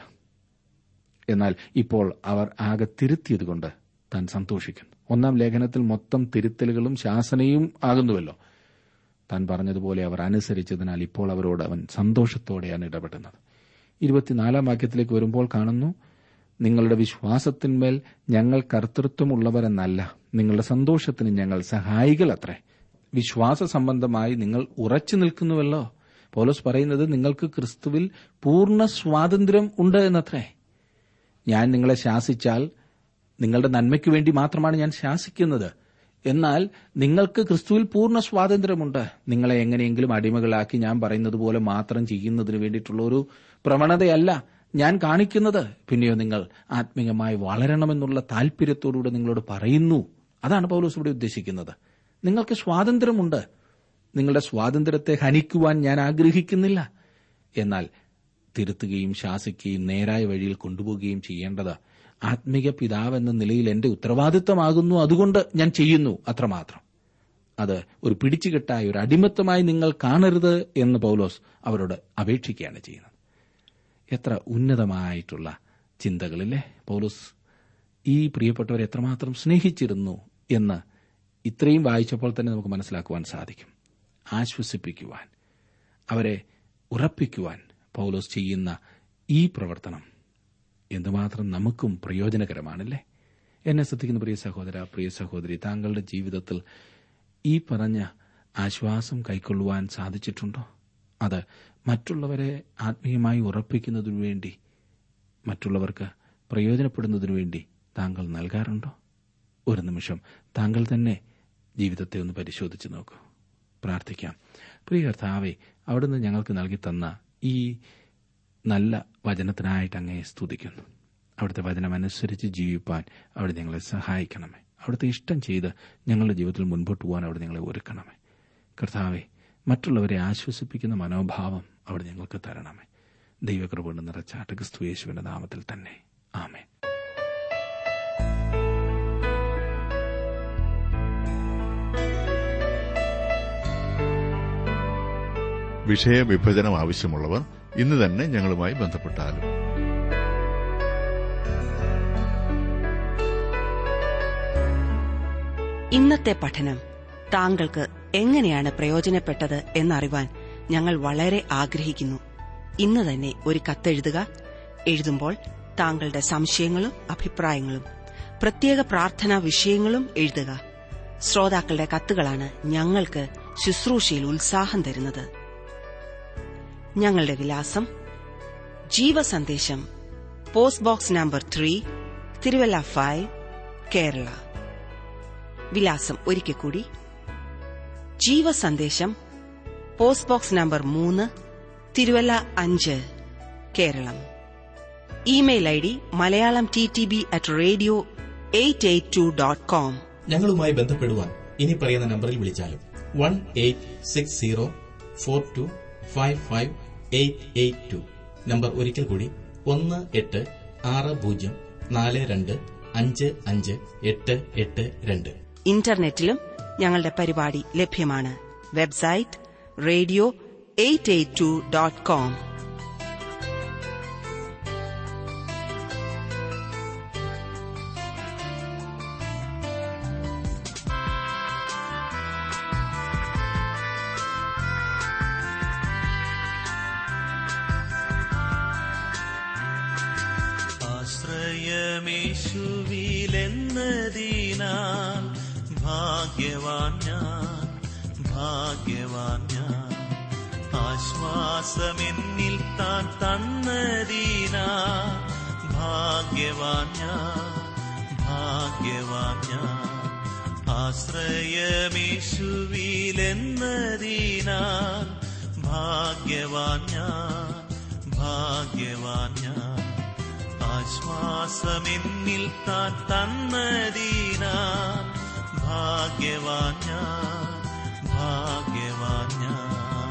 എന്നാൽ ഇപ്പോൾ അവർ ആകെ തിരുത്തിയതുകൊണ്ട് താൻ സന്തോഷിക്കുന്നു ഒന്നാം ലേഖനത്തിൽ മൊത്തം തിരുത്തലുകളും ശാസനയും ആകുന്നുവല്ലോ താൻ പറഞ്ഞതുപോലെ അവർ അനുസരിച്ചതിനാൽ ഇപ്പോൾ അവരോട് അവൻ സന്തോഷത്തോടെയാണ് ഇടപെടുന്നത് ഇരുപത്തിനാലാം വാക്യത്തിലേക്ക് വരുമ്പോൾ കാണുന്നു നിങ്ങളുടെ വിശ്വാസത്തിന്മേൽ ഞങ്ങൾ കർത്തൃത്വമുള്ളവരെന്നല്ല നിങ്ങളുടെ സന്തോഷത്തിന് ഞങ്ങൾ സഹായികളത്രേ വിശ്വാസ സംബന്ധമായി നിങ്ങൾ ഉറച്ചു നിൽക്കുന്നുവല്ലോ പോലീസ് പറയുന്നത് നിങ്ങൾക്ക് ക്രിസ്തുവിൽ പൂർണ്ണ സ്വാതന്ത്ര്യം ഉണ്ട് എന്നത്രേ ഞാൻ നിങ്ങളെ ശാസിച്ചാൽ നിങ്ങളുടെ നന്മയ്ക്ക് വേണ്ടി മാത്രമാണ് ഞാൻ ശാസിക്കുന്നത് എന്നാൽ നിങ്ങൾക്ക് ക്രിസ്തുവിൽ പൂർണ്ണ സ്വാതന്ത്ര്യമുണ്ട് നിങ്ങളെ എങ്ങനെയെങ്കിലും അടിമകളാക്കി ഞാൻ പറയുന്നത് പോലെ മാത്രം ചെയ്യുന്നതിന് വേണ്ടിയിട്ടുള്ള ഒരു പ്രവണതയല്ല ഞാൻ കാണിക്കുന്നത് പിന്നെയോ നിങ്ങൾ ആത്മീയമായി വളരണമെന്നുള്ള താല്പര്യത്തോടുകൂടെ നിങ്ങളോട് പറയുന്നു അതാണ് പൗലോസ് ഇവിടെ ഉദ്ദേശിക്കുന്നത് നിങ്ങൾക്ക് സ്വാതന്ത്ര്യമുണ്ട് നിങ്ങളുടെ സ്വാതന്ത്ര്യത്തെ ഹനിക്കുവാൻ ഞാൻ ആഗ്രഹിക്കുന്നില്ല എന്നാൽ തിരുത്തുകയും ശാസിക്കുകയും നേരായ വഴിയിൽ കൊണ്ടുപോവുകയും ചെയ്യേണ്ടത് ആത്മീക പിതാവ് എന്ന നിലയിൽ എന്റെ ഉത്തരവാദിത്തമാകുന്നു അതുകൊണ്ട് ഞാൻ ചെയ്യുന്നു അത്രമാത്രം അത് ഒരു പിടിച്ചുകെട്ടായ ഒരു അടിമത്തമായി നിങ്ങൾ കാണരുത് എന്ന് പൗലോസ് അവരോട് അപേക്ഷിക്കുകയാണ് ചെയ്യുന്നത് എത്ര ഉന്നതമായിട്ടുള്ള ചിന്തകളില്ലേ പൗലോസ് ഈ പ്രിയപ്പെട്ടവരെ എത്രമാത്രം സ്നേഹിച്ചിരുന്നു എന്ന് ഇത്രയും വായിച്ചപ്പോൾ തന്നെ നമുക്ക് മനസ്സിലാക്കുവാൻ സാധിക്കും ആശ്വസിപ്പിക്കുവാൻ അവരെ ഉറപ്പിക്കുവാൻ പൗലോസ് ചെയ്യുന്ന ഈ പ്രവർത്തനം എന്തുമാത്രം നമുക്കും പ്രയോജനകരമാണല്ലേ എന്നെ ശ്രദ്ധിക്കുന്ന പ്രിയ സഹോദര പ്രിയ സഹോദരി താങ്കളുടെ ജീവിതത്തിൽ ഈ പറഞ്ഞ ആശ്വാസം കൈക്കൊള്ളുവാൻ സാധിച്ചിട്ടുണ്ടോ അത് മറ്റുള്ളവരെ ആത്മീയമായി ഉറപ്പിക്കുന്നതിനു വേണ്ടി മറ്റുള്ളവർക്ക് പ്രയോജനപ്പെടുന്നതിനു വേണ്ടി താങ്കൾ നൽകാറുണ്ടോ ഒരു നിമിഷം താങ്കൾ തന്നെ ജീവിതത്തെ ഒന്ന് പരിശോധിച്ച് നോക്കൂ പ്രാർത്ഥിക്കാം പ്രിയ കർത്താവെ അവിടുന്ന് ഞങ്ങൾക്ക് നൽകി തന്ന ഈ നല്ല വചനത്തിനായിട്ട് അങ്ങയെ സ്തുതിക്കുന്നു അവിടുത്തെ വചനമനുസരിച്ച് ജീവിപ്പാൻ അവിടെ ഞങ്ങളെ സഹായിക്കണമേ അവിടുത്തെ ഇഷ്ടം ചെയ്ത് ഞങ്ങളുടെ ജീവിതത്തിൽ മുൻപോട്ട് പോകാൻ അവിടെ ഞങ്ങളെ ഒരുക്കണമേ കർത്താവെ മറ്റുള്ളവരെ ആശ്വസിപ്പിക്കുന്ന മനോഭാവം അവിടെ ഞങ്ങൾക്ക് തരണമേ ദൈവകൃപ കൊണ്ട് നിറച്ചാട്ട് ക്രിസ്തു യേശുവിന്റെ നാമത്തിൽ തന്നെ ആമേ വിഷയവിഭജനം ആവശ്യമുള്ളവർ ഇന്ന് തന്നെ ഞങ്ങളുമായി ബന്ധപ്പെട്ടാലും ഇന്നത്തെ പഠനം താങ്കൾക്ക് എങ്ങനെയാണ് പ്രയോജനപ്പെട്ടത് എന്നറിവാൻ ഞങ്ങൾ വളരെ ആഗ്രഹിക്കുന്നു ഇന്ന് തന്നെ ഒരു കത്തെഴുതുക എഴുതുമ്പോൾ താങ്കളുടെ സംശയങ്ങളും അഭിപ്രായങ്ങളും പ്രത്യേക പ്രാർത്ഥനാ വിഷയങ്ങളും എഴുതുക ശ്രോതാക്കളുടെ കത്തുകളാണ് ഞങ്ങൾക്ക് ശുശ്രൂഷയിൽ ഉത്സാഹം തരുന്നത് ഞങ്ങളുടെ വിലാസം Jeevasandesham post box number three Thiruvalla five Kerala വിലാസം ഒരിക്കൽ കൂടി ജീവസന്ദേശം പോസ്റ്റ് ബോക്സ് നമ്പർ മൂന്ന് തിരുവല്ല അഞ്ച് Keralam email I D Malayalam T T B at radio eight eight two dot com ഞങ്ങളുമായി ബന്ധപ്പെടുവാൻ ഇനി പറയുന്ന നമ്പറിൽ വിളിച്ചാലും one eight six zero four two five five eight eight two number ഒരിക്കൽ കൂടി ഒന്ന് എട്ട് ആറ് പൂജ്യം നാല് രണ്ട് അഞ്ച് അഞ്ച് എട്ട് എട്ട് രണ്ട് ഇന്റർനെറ്റിലും ഞങ്ങളുടെ പരിപാടി ലഭ്യമാണ് website radio eight eight two dot com ആശ്രയമേശുവിലെന്നതിനാൽ ഭാഗ്യവാൻ ഞാൻ ഭാഗ്യവാൻ ഞാൻ ആശ്വാസമെന്നിൽ താൻ തന്നതിനാൽ ഭാഗ്യവാൻ ഞാൻ ഭാഗ്യവാൻ ഞാൻ ആശ്രയമേശുവിലെന്നതിനാൽ ഭാഗ്യവാൻ ഞാൻ ഭാഗ്യവാൻ ഞാൻ ആശ്വാസമെന്നിൽ താൻ തന്നതിനാൽ ഭാഗ്യവാൻ ഞാൻ ഭാഗ്യവാൻ ഞാൻ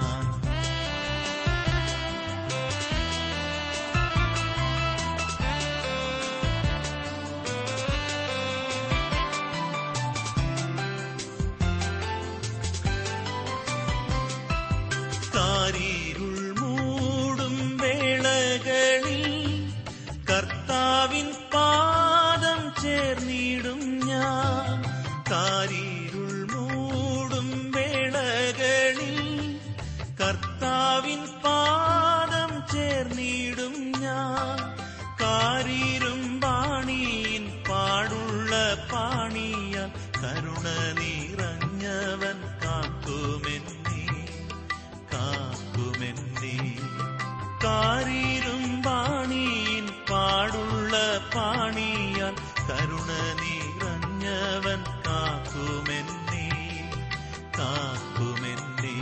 കാരീരുൾ മൂടും വേളകളിൽ കർത്താവിൻ പാദം ചേർന്നിടും ഞാൻ കാരീരുൾ മൂടും വേളകളിൽ കർത്താവിൻ പാദം ചേർന്നിടും ഞാൻ കാരീരും പാണിയിൻ പാടുള്ള പാണിയാൽ കരുണ നിറഞ്ഞവൻ കാക്കുമെന്നേ കാക്കുമെന്നേ കാരീരും പാണിയിൻ പാടുള്ള പാണിയാൽ കരുണ നിറഞ്ഞവൻ കാക്കുമെന്നേ കാക്കുമെന്നേ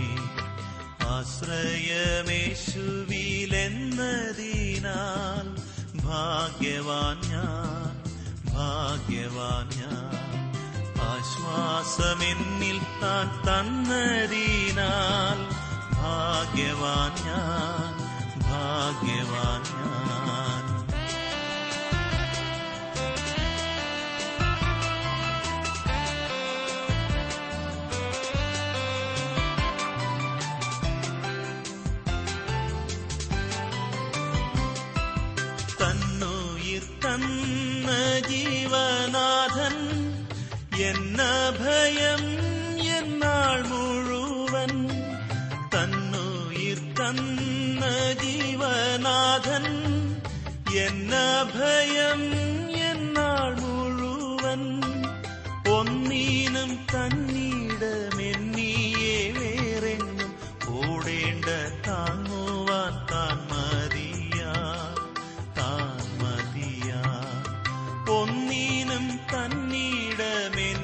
ആശ്രയമേശുവിലെന്നതിനാൽ ഭാഗ്യവാൻ ഞാൻ ഭാഗ്യവാൻ ഞാൻ ആശ്വാസമെന്നിൽ താൻ തന്നതിനാൽ ഭാഗ്യവാൻ ഞാൻ ഭാഗ്യവാൻ ഞാൻ തന്നുയിർ തന്ന ജീവനാഥൻ എന്ന ഭയം എന്നാൾ മുഴുവൻ തന്നുയിർ തന്ന ജീവനാഥൻ എന്ന ഭയം എന്നാൾ മുഴുവൻ ഒന്നീനും തന്നീടമെന്നിയെ വേറെങ്ങും ഓടേണ്ട താങ്ങുവാൻ താൻ മതിയാ താൻ മതിയാ ഒന്നീനും തന്നീട പാർത്തിടമെൻ